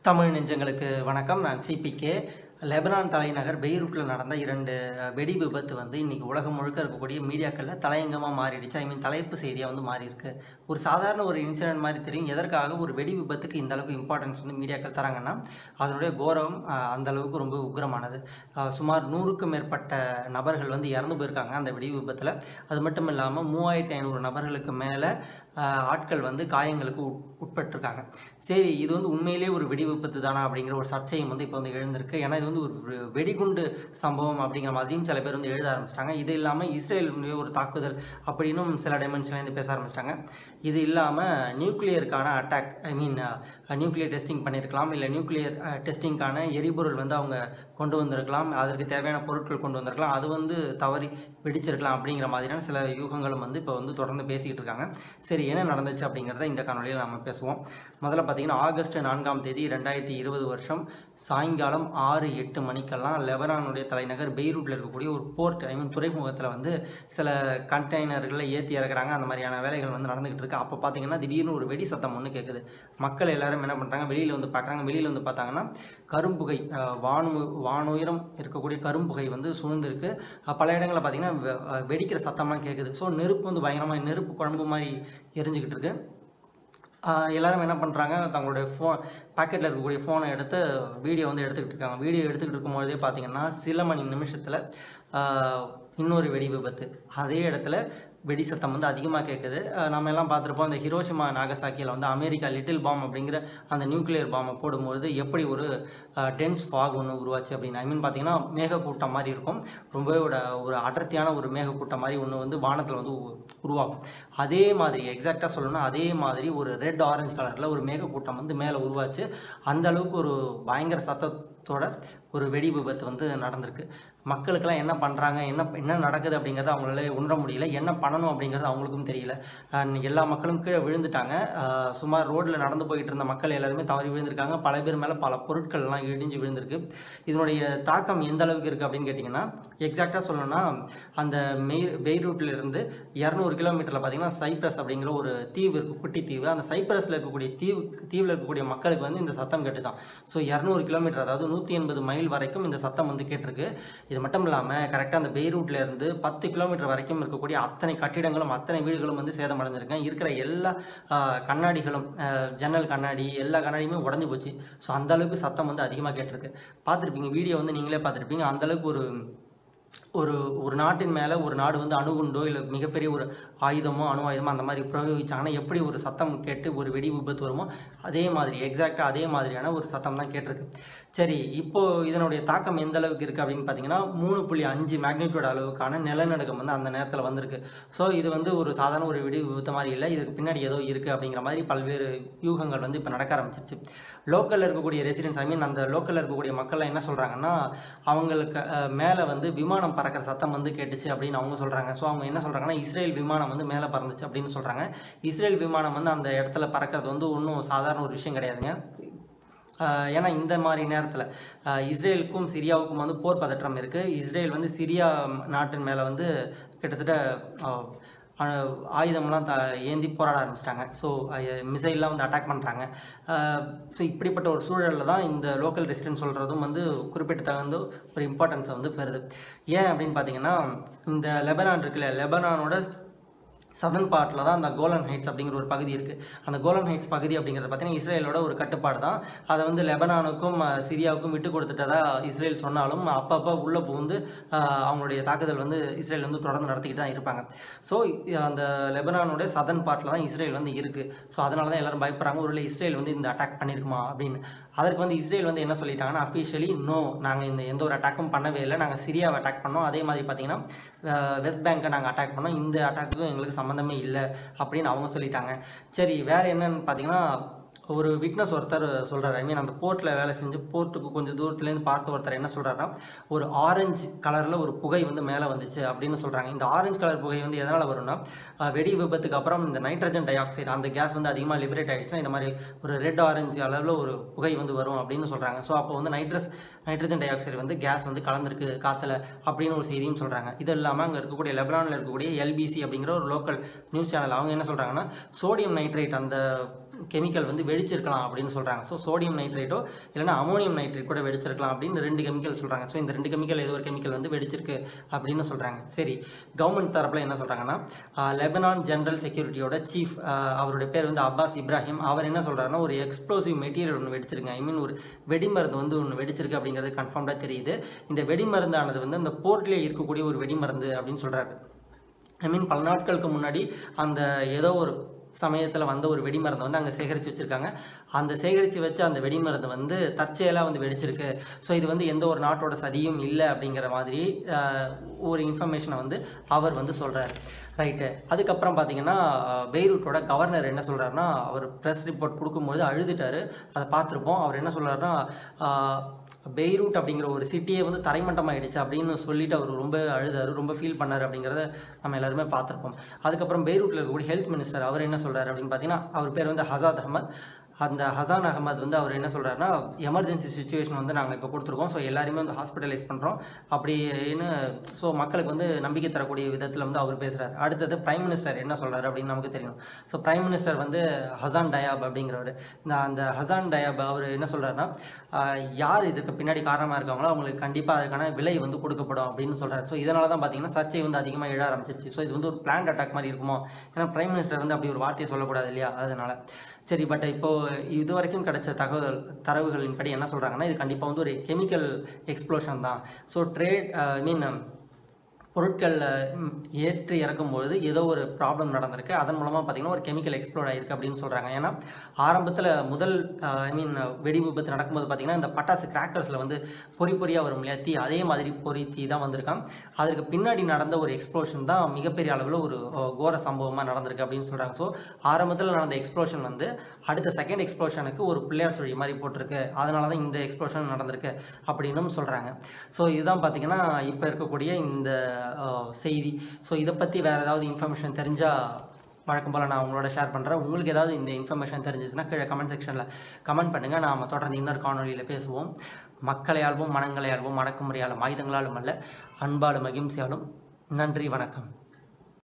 தமிழ் நெஞ்சங்களுக்கு வணக்கம் நான் சிபிகே லெபனான் தலைநகர் பெய்ரூட்டில் நடந்த இரண்டு அஹ், வெடி விபத்து வந்து இன்னைக்கு உலகம் முழுக்க இருக்கக்கூடிய மீடியாக்களில் தலையங்கமாக மாறிடுச்சு ஐ மீன் தலைப்பு செய்தியாக வந்து மாறி இருக்கு ஒரு சாதாரண ஒரு இன்சிடென்ட் மாதிரி தெரியும் எதற்காக ஒரு வெடி விபத்துக்கு இந்த அளவுக்கு இம்பார்ட்டன்ஸ் வந்து மீடியாக்கள் தராங்கன்னா அதனுடைய கோரம் அஹ், அந்த அளவுக்கு ரொம்ப உக்கிரமானது அஹ், சுமார் நூறுக்கும் மேற்பட்ட நபர்கள் வந்து இறந்து போயிருக்காங்க அந்த வெடி விபத்தில் அது மட்டும் இல்லாமல் மூவாயிரத்தி ஐநூறு நபர்களுக்கு மேலே ஆட்கள் வந்து காயங்களுக்கு உட்- உட்பட்டிருக்காங்க சரி இது வந்து உண்மையிலேயே ஒரு வெடி விபத்து தானா அப்படிங்கிற ஒரு சர்ச்சையும் வந்து இப்போ வந்து எழுந்திருக்கு ஏன்னா இது வந்து ஒரு வெ- வெடிகுண்டு சம்பவம் அப்படிங்கிற மாதிரியும் சில பேர் வந்து எழுத ஆரம்பிச்சிட்டாங்க இது இல்லாமல் இஸ்ரேலுடைய ஒரு தாக்குதல் அப்படின்னும் சில டைமென்ஷன்லேருந்து பேச ஆரம்பிச்சிட்டாங்க இது இல்லாமல் நியூக்ளியருக்கான attack I mean nuclear testing பண்ணியிருக்கலாம் இல்லை நியூக்ளியர் டெஸ்டிங்க்கான எரிபொருள் வந்து அவங்க கொண்டு வந்திருக்கலாம் அதற்கு தேவையான பொருட்கள் கொண்டு வந்திருக்கலாம் அது வந்து தவறி வெடிச்சிருக்கலாம் அப்படிங்கிற மாதிரியான சில யூகங்களும் வந்து இப்போ வந்து தொடர்ந்து பேசிக்கிட்டு இருக்காங்க சரி என்ன நடந்துச்சு அப்படிங்கிறத இந்த காணொலியில் நம்ம பேசுவோம் முதல்ல பார்த்தீங்கன்னா ஆகஸ்ட் நான்காம் தேதி ரெண்டாயிரத்தி இருபது வருஷம் சாயங்காலம் ஆறு எட்டு மணிக்கெல்லாம் லெபனானுடைய தலைநகர் பெய்ரூட்டில் இருக்கக்கூடிய ஒரு போர்ட் ஐ மீன் துறைமுகத்தில் வந்து சில கண்டெய்னர்களை ஏற்றி இறக்குறாங்க அந்த மாதிரியான வேலைகள் வந்து நடந்துகிட்டு இருக்கு அப்போ பார்த்தீங்கன்னா திடீர்னு ஒரு வெடி சத்தம் ஒன்று கேட்குது மக்கள் எல்லாரும் என்ன பண்ணுறாங்க வெளியில் வந்து பார்க்குறாங்க வெளியில் வந்து பார்த்தாங்கன்னா கரும்புகை அஹ், வானு வானுயரம் இருக்கக்கூடிய கரும்புகை வந்து சூழ்ந்திருக்கு அஹ், பல இடங்களில் பார்த்தீங்கன்னா வெ- அஹ், வெடிக்கிற சத்தம்லாம் கேட்குது ஸோ நெருப்பு வந்து பயங்கரமாக நெருப்பு குழம்பு மாதிரி எரிஞ்சுக்கிட்டு இருக்கு ஆஹ் எல்லாரும் என்ன பண்ணுறாங்க தங்களுடைய ஃபோன் பாக்கெட்டில் இருக்கக்கூடிய ஃபோனை எடுத்து வீடியோ வந்து எடுத்துக்கிட்டு இருக்காங்க வீடியோ எடுத்துக்கிட்டு இருக்கும்போதே பார்த்தீங்கன்னா சில மணி நிமிஷத்தில் இன்னொரு வெடி விபத்து அதே இடத்துல வெடி சத்தம் வந்து அதிகமாக கேட்குது ஆஹ் நம்ம எல்லாம் பார்த்துருப்போம் இந்த ஹிரோஷிமா நாகசாக்கியில் வந்து அமெரிக்கா லிட்டில் பாம் அப்படிங்கிற அந்த நியூக்ளியர் பாம்பை போடும்போது எப்படி ஒரு டென்ஸ் ஃபாக் ஒன்று உருவாச்சு அப்படின்னு ஐ மீன் பார்த்தீங்கன்னா மேகக்கூட்டம் மாதிரி இருக்கும் ரொம்பவே ஒரு ஒரு அடர்த்தியான ஒரு மேகக்கூட்டம் மாதிரி ஒன்று வந்து வானத்தில் வந்து உ- உருவாகும் அதே மாதிரி எக்ஸாக்டாக சொல்லணும்னா அதே மாதிரி ஒரு ரெட் ஆரஞ்சு கலரில் ஒரு மேகக்கூட்டம் வந்து மேலே உருவாச்சு அந்த அளவுக்கு ஒரு பயங்கர சத்தத்தோட ஒரு வெடி விபத்து வந்து நடந்திருக்கு மக்களுக்கெல்லாம் என்ன பண்ணுறாங்க என்ன என்ன நடக்குது அப்படிங்கிறத அவங்களால உணர முடியல என்ன பண்ணணும் அப்படிங்கிறது அவங்களுக்கும் தெரியல அஹ் எல்லா மக்களும் கீழே விழுந்துட்டாங்க அஹ் சுமார் ரோட்டில் நடந்து போயிட்டு இருந்த மக்கள் எல்லாருமே தவறி விழுந்திருக்காங்க பல பேர் மேலே பல பொருட்கள்லாம் இடிஞ்சு விழுந்திருக்கு இதனுடைய தாக்கம் எந்த அளவுக்கு இருக்குது அப்படின்னு கேட்டிங்கன்னா எக்ஸாக்டாக சொல்லணும்னா அந்த மெய் பெய்ரூட்டில் இருந்து இரநூறு கிலோமீட்டரில் பார்த்தீங்கன்னா சைப்ரஸ் அப்படிங்கிற ஒரு தீவு இருக்குது குட்டி தீவு அந்த சைப்ரஸில் இருக்கக்கூடிய தீவு தீவில் இருக்கக்கூடிய மக்களுக்கு வந்து இந்த சத்தம் கேட்டுச்சான் ஸோ இரநூறு கிலோமீட்டர் அதாவது நூற்றி எண்பது மைல் வரைக்கும் இந்த சத்தம் வந்து கேட்டிருக்கு இது மட்டும் இல்லாமல் கரெக்டாக அந்த பெய்ரூட்ல இருந்து பத்து கிலோமீட்டர் வரைக்கும் இருக்கக்கூடிய அத்தனை கட்டிடங்களும் அத்தனை வீடுகளும் வந்து சேதமடைஞ்சிருக்கேன் இருக்கிற எல்லா ஆஹ், கண்ணாடிகளும் ஆஹ், ஜன்னல் கண்ணாடி எல்லா கண்ணாடியுமே உடஞ்சி போச்சு ஸோ அந்த அளவுக்கு சத்தம் வந்து அதிகமாக கேட்டிருக்கு பார்த்துருப்பீங்க வீடியோ வந்து நீங்களே பார்த்துருப்பீங்க அந்த அளவுக்கு ஒரு ஒரு ஒரு நாட்டின் மேலே ஒரு நாடு வந்து அணுகுண்டோ இல்லை மிகப்பெரிய ஒரு ஆயுதமோ அணு ஆயுதமோ அந்த மாதிரி பிரயோகிச்சாங்கன்னா எப்படி ஒரு சத்தம் கேட்டு ஒரு வெடி விபத்து வருமோ அதே மாதிரி எக்ஸாக்டாக அதே மாதிரியான ஒரு சத்தம் தான் கேட்டிருக்கு சரி இப்போ இதனுடைய தாக்கம் எந்த அளவுக்கு இருக்குது அப்படின்னு பார்த்தீங்கன்னா மூணு புள்ளி அஞ்சு மேக்னிடியூட் அளவுக்கான நிலநடுக்கம் வந்து அந்த நேரத்தில் வந்திருக்கு ஸோ இது வந்து ஒரு சாதாரண ஒரு வெடி விபத்து மாதிரி இல்லை இதுக்கு பின்னாடி ஏதோ இருக்குது அப்படிங்கிற மாதிரி பல்வேறு யூகங்கள் வந்து இப்போ நடக்க ஆரம்பிச்சிருச்சு லோக்கலில் இருக்கக்கூடிய ரெசிடென்ட்ஸ் ஐ மீன் அந்த லோக்கலில் இருக்கக்கூடிய மக்கள்லாம் என்ன சொல்கிறாங்கன்னா அவங்களுக்கு மேலே வந்து விமானம் பறக்கிற சத்தம் வந்து கேட்டுச்சு அப்படின்னு அவங்க சொல்கிறாங்க ஸோ அவங்க என்ன சொல்கிறாங்கன்னா இஸ்ரேல் விமானம் வந்து மேலே பறந்துச்சு அப்படின்னு சொல்கிறாங்க இஸ்ரேல் விமானம் வந்து அந்த இடத்துல பறக்கிறது வந்து ஒன்றும் சாதாரண ஒரு விஷயம் கிடையாதுங்க ஆஹ் ஏன்னா இந்த மாதிரி நேரத்தில் இஸ்ரேலுக்கும் சிரியாவுக்கும் வந்து போர் பதற்றம் இருக்குது இஸ்ரேல் வந்து சிரியா நாட்டின் மேலே வந்து கிட்டத்தட்ட ஆஹ், ஆஹ், ஆயுதம்லாம் த ஏந்தி போராட ஆரம்பிச்சிட்டாங்க ஸோ மிசைல்லாம் வந்து அட்டாக் பண்ணுறாங்க ஸோ இப்படிப்பட்ட ஒரு சூழலில் தான் இந்த லோக்கல் ரெசிடென்ட் சொல்கிறதும் வந்து குறிப்பிட்ட தகுந்த ஒரு இம்பார்ட்டன்ஸை வந்து பெறுது ஏன் அப்படின்னு பார்த்தீங்கன்னா இந்த லெபனான் இருக்குல்ல லெபனானோட சதன் பார்ட்டில் தான் அந்த கோலன் ஹைட்ஸ் அப்படிங்கிற ஒரு பகுதி இருக்குது அந்த கோலன் ஹைட்ஸ் பகுதி அப்படிங்கிறது பார்த்தீங்கன்னா இஸ்ரேலோட ஒரு கட்டுப்பாடு தான் அதை வந்து லெபனானுக்கும் அஹ், சிரியாவுக்கும் விட்டு கொடுத்துட்டதா இஸ்ரேல் சொன்னாலும் அப்பப்போ உள்ளே புகுந்து அஹ், அவங்களுடைய தாக்குதல் வந்து இஸ்ரேல் வந்து தொடர்ந்து நடத்திக்கிட்டு தான் இருப்பாங்க ஸோ அந்த லெபனானோட சதன் பார்ட்டில் தான் இஸ்ரேல் வந்து இருக்குது ஸோ அதனால தான் எல்லாரும் பயப்படுறாங்க ஒருவேளை இஸ்ரேல் வந்து இந்த அட்டாக் பண்ணியிருக்குமா அப்படின்னு அதற்கு வந்து இஸ்ரேல் வந்து என்ன சொல்லிட்டாங்கன்னா அஃபிஷியலி நோ நாங்கள் இந்த எந்த ஒரு அட்டாக்கும் பண்ணவே இல்லை நாங்கள் சிரியாவை அட்டாக் பண்ணோம் அதே மாதிரி பார்த்தீங்கன்னா அஹ், வெஸ்ட் பேங்கை நாங்கள் அட்டாக் பண்ணோம் இந்த அட்டாக்கும் எங்களுக்கு சம்மந்தமே இல்லை அப்படின்னு அவங்க சொல்லிட்டாங்க சரி வேறு என்னன்னு பார்த்தீங்கன்னா ஒரு விட்னஸ் ஒருத்தர் சொல்கிறார் ஐ மீன் அந்த போர்ட்டில் வேலை செஞ்சு போர்ட்டுக்கு கொஞ்சம் தூரத்துலேருந்து பார்த்த ஒருத்தர் என்ன சொல்கிறாருன்னா ஒரு ஆரஞ்சு கலரில் ஒரு புகை வந்து மேலே வந்துச்சு அப்படின்னு சொல்கிறாங்க இந்த ஆரஞ்சு கலர் புகை வந்து எதனால் வரும்னா அஹ், வெடி விபத்துக்கு அப்புறம் இந்த நைட்ரஜன் டை ஆக்சைடு அந்த கேஸ் வந்து அதிகமாக லிபரேட் ஆகிடுச்சுன்னா இந்த மாதிரி ஒரு ரெட் ஆரஞ்சு அளவில் ஒரு புகை வந்து வரும் அப்படின்னு சொல்கிறாங்க ஸோ அப்போ வந்து நைட்ரஸ் நைட்ரஜன் டை ஆக்சைடு வந்து கேஸ் வந்து கலந்துருக்கு காற்றுல அப்படின்னு ஒரு செய்தியும் சொல்கிறாங்க இது இல்லாமல் அங்கே இருக்கக்கூடிய லெபனானில் இருக்கக்கூடிய எல்பிசி அப்படிங்கிற ஒரு லோக்கல் நியூஸ் சேனல் அவங்க என்ன சொல்கிறாங்கன்னா சோடியம் நைட்ரேட் அந்த கெமிக்கல் வந்து வெடிச்சிருக்கலாம் அப்படின்னு சொல்கிறாங்க ஸோ சோடியம் நைட்ரேட்டோ இல்லைன்னா அமோனியம் நைட்ரேட் கூட வெடிச்சிருக்கலாம் அப்படின்னு ரெண்டு கெமிக்கல் சொல்கிறாங்க ஸோ இந்த ரெண்டு கெமிக்கல் ஏதோ ஒரு கெமிக்கல் வந்து வெடிச்சிருக்கு அப்படின்னு சொல்கிறாங்க சரி கவர்மெண்ட் தரப்பில் என்ன சொல்கிறாங்கன்னா லெபனான் ஜென்ரல் செக்யூரிட்டியோட சீஃப் அவருடைய பேர் வந்து அப்பாஸ் இப்ராஹிம் அவர் என்ன சொல்கிறாருன்னா ஒரு எக்ஸ்ப்ளோசிவ் மெட்டீரியல் ஒன்று வெடிச்சிருங்க ஐ மீன் ஒரு வெடிமருந்து வந்து ஒன்று வெடிச்சிருக்கு அப்படிங்கிறது கன்ஃபார்ம்டாக தெரியுது இந்த வெடிமருந்தானது வந்து அந்த போர்ட்லேயே இருக்கக்கூடிய ஒரு வெடிமருந்து அப்படின்னு சொல்கிறாரு ஐ மீன் பல நாட்களுக்கு முன்னாடி அந்த ஏதோ ஒரு சமயத்தில் வந்த ஒரு வெடிமருந்தை வந்து அங்கே சேகரித்து வச்சுருக்காங்க அந்த சேகரித்து வச்ச அந்த வெடிமருந்து வந்து தற்செயலாக வந்து வெடிச்சிருக்கு ஸோ இது வந்து எந்த ஒரு நாட்டோட சதியும் இல்லை அப்படிங்கிற மாதிரி ஆஹ், ஒரு இன்ஃபர்மேஷனை வந்து அவர் வந்து சொல்கிறாரு ரைட்டு அதுக்கப்புறம் பார்த்தீங்கன்னா பெய்ரூட்டோட கவர்னர் என்ன சொல்கிறாருன்னா அவர் ப்ரெஸ் ரிப்போர்ட் கொடுக்கும்போது அழுதுட்டாரு அதை பார்த்துருப்போம் அவர் என்ன சொல்கிறாருன்னா பெய்ரூட் அப்படிங்கிற ஒரு சிட்டியே வந்து தரைமட்டமாயிடுச்சு அப்படின்னு சொல்லிட்டு அவர் ரொம்ப அழுதாரு ரொம்ப ஃபீல் பண்ணார் அப்படிங்கிறத நம்ம எல்லாருமே பார்த்துருப்போம் அதுக்கப்புறம் பெய்ரூட்டில் இருக்கக்கூடிய ஹெல்த் மினிஸ்டர் அவர் என்ன சொல்றாரு அப்படின்னு பார்த்தீங்கன்னா அவர் பேர் வந்து ஹசாத் அகமத் அந்த ஹசான் அகமது வந்து அவர் என்ன சொல்றாருன்னா எமர்ஜென்சி சுச்சுவேஷன் வந்து நாங்கள் இப்போ கொடுத்துருக்கோம் ஸோ எல்லாருமே வந்து ஹாஸ்பிட்டலைஸ் பண்ணுறோம் அப்படின்னு ஸோ மக்களுக்கு வந்து நம்பிக்கை தரக்கூடிய விதத்தில் வந்து அவர் பேசுகிறார் அடுத்தது பிரைம் மினிஸ்டர் என்ன சொல்றாரு அப்படின்னு நமக்கு தெரியும் ஸோ பிரைம் மினிஸ்டர் வந்து ஹசான் டயாப் அப்படிங்கிறவர் இந்த அந்த ஹசான் டயாப் அவர் என்ன சொல்றாருன்னா ஆஹ், யார் இதுக்கு பின்னாடி காரணமாக இருக்காங்களோ அவங்களுக்கு கண்டிப்பாக அதுக்கான விலை வந்து கொடுக்கப்படும் அப்படின்னு சொல்றாரு ஸோ இதனால தான் பார்த்தீங்கன்னா சர்ச்சை வந்து அதிகமாக எழ ஆரம்பிச்சிருச்சு ஸோ இது வந்து ஒரு பிளான் அட்டாக் மாதிரி இருக்குமோ ஏன்னா பிரைம் மினிஸ்டர் வந்து அப்படி ஒரு வார்த்தையை சொல்லக்கூடாது இல்லையா அதனால சரி பட் இப்போ இது வரைக்கும் கிடைச்ச தகவல் தரவுகளின்படி என்ன சொல்றாங்கன்னா இது கண்டிப்பாக வந்து ஒரு கெமிக்கல் எக்ஸ்ப்ளோஷன் தான் ஸோ ட்ரேட் ஐ மீன் பொருட்களில் ஏற்றி இறக்கும்பொழுது ஏதோ ஒரு ப்ராப்ளம் நடந்திருக்கு அதன் மூலமாக பார்த்தீங்கன்னா ஒரு கெமிக்கல் எக்ஸ்ப்ளோர் ஆயிருக்கு அப்படின்னு சொல்கிறாங்க ஏன்னா ஆரம்பத்தில் முதல் ஐ மீன் வெடி விபத்து நடக்கும்போது பார்த்தீங்கன்னா இந்த பட்டாசு கிராக்கர்ஸில் வந்து பொறி பொறியாக வரும் இல்லையா தீ அதே மாதிரி பொறி தீ தான் வந்திருக்கான் அதுக்கு பின்னாடி நடந்த ஒரு எக்ஸ்ப்ளோஷன் தான் மிகப்பெரிய அளவில் ஒரு அஹ், கோர சம்பவமாக நடந்திருக்கு அப்படின்னு சொல்கிறாங்க ஸோ ஆரம்பத்தில் நடந்த எக்ஸ்ப்ளோஷன் வந்து அடுத்த செகண்ட் எக்ஸ்ப்ளோஷனுக்கு ஒரு பிள்ளையார் சுழி மாதிரி போட்டிருக்கு அதனால தான் இந்த எக்ஸ்ப்ளோஷன் நடந்திருக்கு அப்படின்னும் சொல்கிறாங்க ஸோ இதுதான் பார்த்தீங்கன்னா இப்போ இருக்கக்கூடிய இந்த அஹ், செய்தி ஸோ இதை பற்றி வேறு ஏதாவது இன்ஃபர்மேஷன் தெரிஞ்சால் வழக்கம் போல் நான் உங்களோட ஷேர் பண்ணுறேன் உங்களுக்கு ஏதாவது இந்த இன்ஃபர்மேஷன் தெரிஞ்சிச்சுன்னா கீழே கமெண்ட் செக்ஷனில் கமெண்ட் பண்ணுங்கள் நாம் தொடர்ந்து இன்னொரு காணொலியில் பேசுவோம் மக்களையாலும் மனங்களையாலும் அடக்குமுறையாலும் ஆயுதங்களாலும் அல்ல அன்பாலும் அகிம்சையாலும் நன்றி வணக்கம்